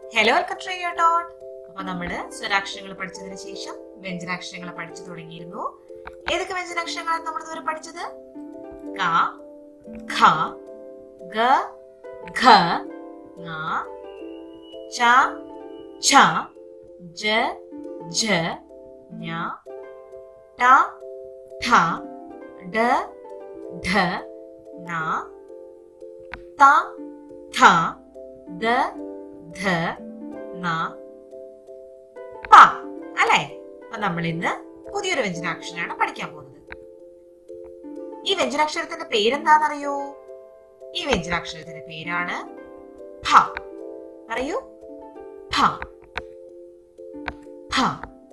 hello welcome to yo dot അപ്പൊ നമ്മള് സ്വരാക്ഷരങ്ങൾ പഠിച്ചതിന് ശേഷം വ്യഞ്ജനാക്ഷരങ്ങൾ പഠിച്ചു തുടങ്ങിയിരുന്നു ഏതൊക്കെ വ്യഞ്ജനാക്ഷരങ്ങളാണ് നമ്മൾ ഇതുവരെ പഠിച്ചത് ക ഖ ഗ ഘ ങ ച ഛ ജ ജ ഞ ട ഠ ഡ ഢ ന ത ഥ ദ ധ ന പ അല്ലെ അപ്പൊ നമ്മൾ ഇന്ന് പുതിയൊരു വ്യഞ്ജനാക്ഷരമാണ് പഠിക്കാൻ പോകുന്നത് ഈ വ്യഞ്ജനാക്ഷരത്തിന്റെ പേരെന്താണെന്നറിയോ ഈ വ്യഞ്ജനാക്ഷരത്തിന്റെ പേരാണ് ഭ പറയൂ ഭ ഭ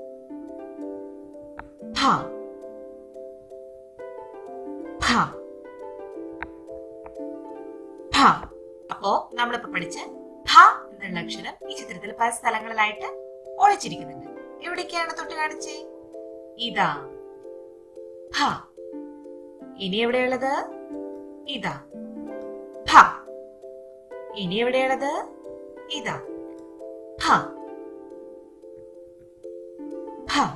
ഭ ഭ ഭ അപ്പോ നമ്മളിപ്പോ പഠിച്ച ഭ എന്നുള്ള അക്ഷരം ഈ ചിത്രത്തിൽ പല സ്ഥലങ്ങളിലായിട്ട് ഒളിച്ചിരിക്കുന്നുണ്ട് എവിടേക്കാണ് തൊട്ട് കാണിച്ചേ ഇതാ ഭ ഇനി എവിടെയുള്ളത് ഇതാ ഭ ഇനി എവിടെയുള്ളത് ഇതാ ഭ ഭ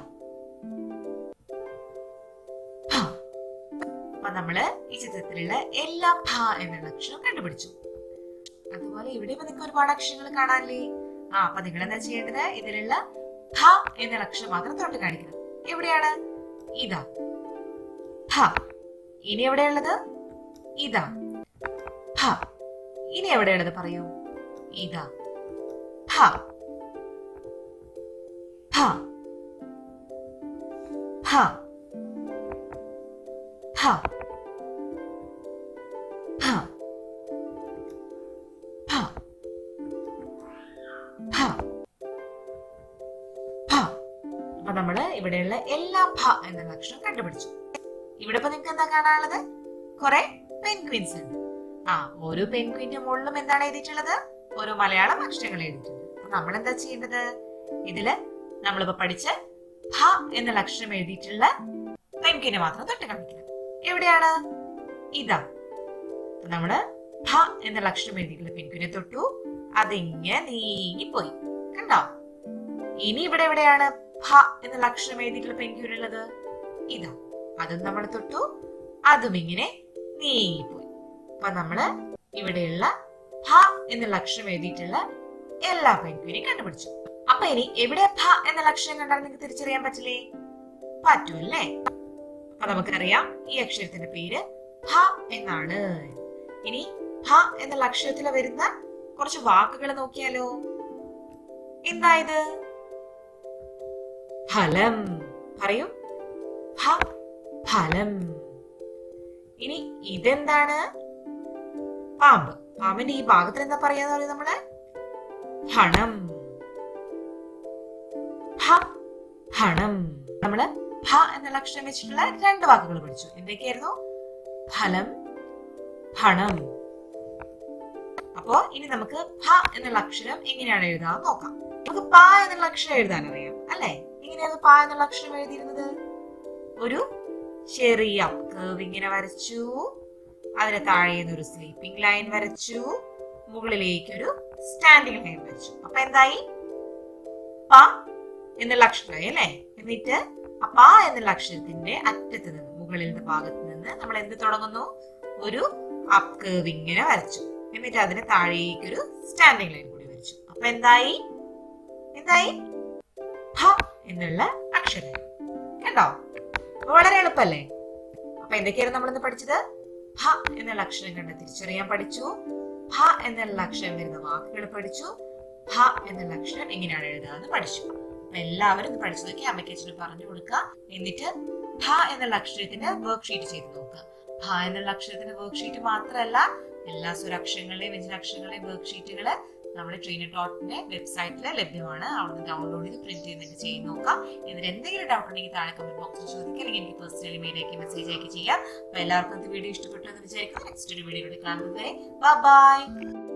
ഭ അപ്പൊ നമ്മള് ഈ ചിത്രത്തിലുള്ള എല്ലാ ഭ എന്നുള്ള അക്ഷരം കണ്ടുപിടിച്ചു അതുപോലെ ഇവിടെ ഇപ്പൊ നിങ്ങൾക്ക് ഒരുപാട് അക്ഷരങ്ങൾ കാണാനില്ലേ ആ അപ്പൊ നിങ്ങൾ എന്താ ചെയ്യേണ്ടത് ഇതിലുള്ള ഭ എന്നുള്ള അക്ഷരം മാത്രം തൊട്ട് കാണിക്കണം എവിടെയാണ് ഇതാ ഭ ഇനി എവിടെയുള്ളത് ഇതാ ഭ ഇനി എവിടെയുള്ളത് പറയൂ ഇതാ ഭ ഭ ഭ ഭ ഭ ഭ ഭ ഭ അപ്പൊ നമ്മള് ഇവിടെയുള്ള എല്ലാ ഭ എന്നുള്ള അക്ഷരം കണ്ടുപിടിച്ചു ഇവിടെ ഇപ്പൊ നിങ്ങൾക്ക് എന്താ കാണാനുള്ളത് കുറെ പെൻക്വിൻസ് ഉണ്ട് ആ ഓരോ പെൻക്വിന്റെ മുകളിലും എന്താണ് എഴുതിയിട്ടുള്ളത് ഓരോ മലയാളം അക്ഷരങ്ങൾ എഴുതിയിട്ടുണ്ട് അപ്പൊ നമ്മൾ എന്താ ചെയ്യേണ്ടത് ഇതില് നമ്മളിപ്പോ പഠിച്ച ഭ എന്നുള്ള അക്ഷരം എഴുതിയിട്ടുള്ള പെൻക്വിനെ മാത്രം തൊട്ട് കാണിക്കണം എവിടെയാണ് ഇതാ അപ്പൊ നമ്മള് ഭ എന്നുള്ള അക്ഷരം എഴുതിയിട്ടുള്ള പെൻക്വിനെ തൊട്ടു അതിങ്ങനെ നീങ്ങിപ്പോയി കണ്ടോ ഇനി ഇവിടെ എവിടെയാണ് ഭ എന്നുള്ള അക്ഷരം എഴുതിയിട്ടുള്ള പെൻക്വിൻ ഉള്ളത് ഇതാ അതും നമ്മൾ തൊട്ടു അതും ഇങ്ങനെ നീങ്ങിപ്പോയി അപ്പൊ നമ്മള് ഇവിടെയുള്ള ഭ എന്നുള്ള അക്ഷരം എഴുതിയിട്ടുള്ള എല്ലാ പെൻക്വിനെയും കണ്ടുപിടിച്ചു അപ്പൊ ഇനി എവിടെ ഭ എന്നുള്ള അക്ഷരം കണ്ടാൽ നിങ്ങൾക്ക് തിരിച്ചറിയാൻ പറ്റില്ലേ പറ്റുമല്ലേ അപ്പൊ നമുക്കറിയാം ഈ അക്ഷരത്തിന്റെ പേര് ഭ എന്നാണ് ഇനി ഭ എന്നുള്ള അക്ഷരത്തിൽ വരുന്ന കുറച്ച് വാക്കുകൾ നോക്കിയാലോ എന്താ ഇത് ഫലം പറയൂ ഭ ഫലം ഇനി ഇതെന്താണ് പാമ്പ് പാമ്പിന്റെ ഈ ഭാഗത്തിൽ എന്താ പറയാന്ന് പറയുന്നത് നമ്മള് ഹണം ഭ ഹണം നമ്മള് ഭ എന്നുള്ള അക്ഷരം വെച്ചിട്ടുള്ള രണ്ട് വാക്കുകൾ പഠിച്ചു എന്തൊക്കെയായിരുന്നു ഫലം ഭണം അപ്പോ ഇനി നമുക്ക് ഭ എന്നുള്ള അക്ഷരം എങ്ങനെയാണ് എഴുതാൻ നോക്കാം നമുക്ക് പ എന്നുള്ള അക്ഷരം എഴുതാൻ അറിയാം അല്ലെ എങ്ങനെയാണ് പ എന്നുള്ള അക്ഷരം എഴുതിയിരുന്നത് ഒരു ചെറിയ കേവ് ഇങ്ങനെ വരച്ചു അതിന് താഴെ ഒരു സ്ലീപ്പിംഗ് ലൈൻ വരച്ചു മുകളിലേക്ക് ഒരു സ്റ്റാൻഡിംഗ് ലൈൻ വരച്ചു അപ്പൊ എന്തായി പ എന്നുള്ള അക്ഷരമായി അല്ലെ എന്നിട്ട് ആ പ എന്നുള്ള അക്ഷരത്തിന്റെ അറ്റത്ത് നിന്ന് മുകളിലത്തെ ഭാഗത്ത് നിന്ന് നമ്മൾ എന്ത് തുടങ്ങുന്നു ഒരു അപ്പ് കേവ് ഇങ്ങനെ വരച്ചു എന്നിട്ട് അതിന് താഴേക്ക് ഒരു സ്റ്റാൻഡിംഗ് ലൈൻ കൂടി വരച്ചു അപ്പൊ എന്തായി എന്തായി ഭ എന്നുള്ള അക്ഷരം കണ്ടോ അപ്പൊ വളരെ എളുപ്പല്ലേ അപ്പൊ എന്തൊക്കെയാണ് നമ്മൾ ഇന്ന് പഠിച്ചത് ഭ എന്നുള്ള അക്ഷരം കണ്ട് തിരിച്ചറിയാൻ പഠിച്ചു ഭ എന്നുള്ള അക്ഷരം വരുന്ന വാക്കുകൾ പഠിച്ചു ഭ എന്നുള്ള അക്ഷരം എങ്ങനെയാണ് എഴുതാന്ന് പഠിച്ചു അപ്പൊ എല്ലാവരും ഇത് പഠിച്ചതൊക്കെ അമ്മയ്ക്ക് അച്ഛനും പറഞ്ഞു കൊടുക്കുക എന്നിട്ട് ഭ എന്നുള്ള അക്ഷരത്തിന്റെ വർക്ക് ഷീറ്റ് ചെയ്ത് നോക്കുക ഭ എന്നുള്ള അക്ഷരത്തിന്റെ വർക്ക് ഷീറ്റ് മാത്രമല്ല എല്ലാ സ്വരാക്ഷരങ്ങളുടെയും വ്യഞ്ജനാക്ഷരങ്ങളുടെയും വർക്ക് ഷീറ്റുകള് നമ്മുടെ ട്രെയിനർ ഡോട്ടിന്റെ വെബ്സൈറ്റിൽ ലഭ്യമാണ് അവിടുന്ന് ഡൗൺലോഡ് ചെയ്ത് പ്രിന്റ് ചെയ്തിട്ട് ചെയ്ത് നോക്കാം എന്നിട്ട് എന്തെങ്കിലും ഡൗട്ട് ഉണ്ടെങ്കിൽ താഴെ കമന്റ് ബോക്സിൽ ചോദിക്കുക അല്ലെങ്കിൽ എനിക്ക് പേഴ്സണലി മെയിൽ അയക്കി മെസ്സേജ് അയക്കി ചെയ്യാം അപ്പൊ എല്ലാവർക്കും ഈ വീഡിയോ ഇഷ്ടപ്പെട്ടു എന്ന് വിചാരിക്കും നെക്സ്റ്റ് ഒരു വീഡിയോയിൽ കാണുന്നത് വരെ ബൈ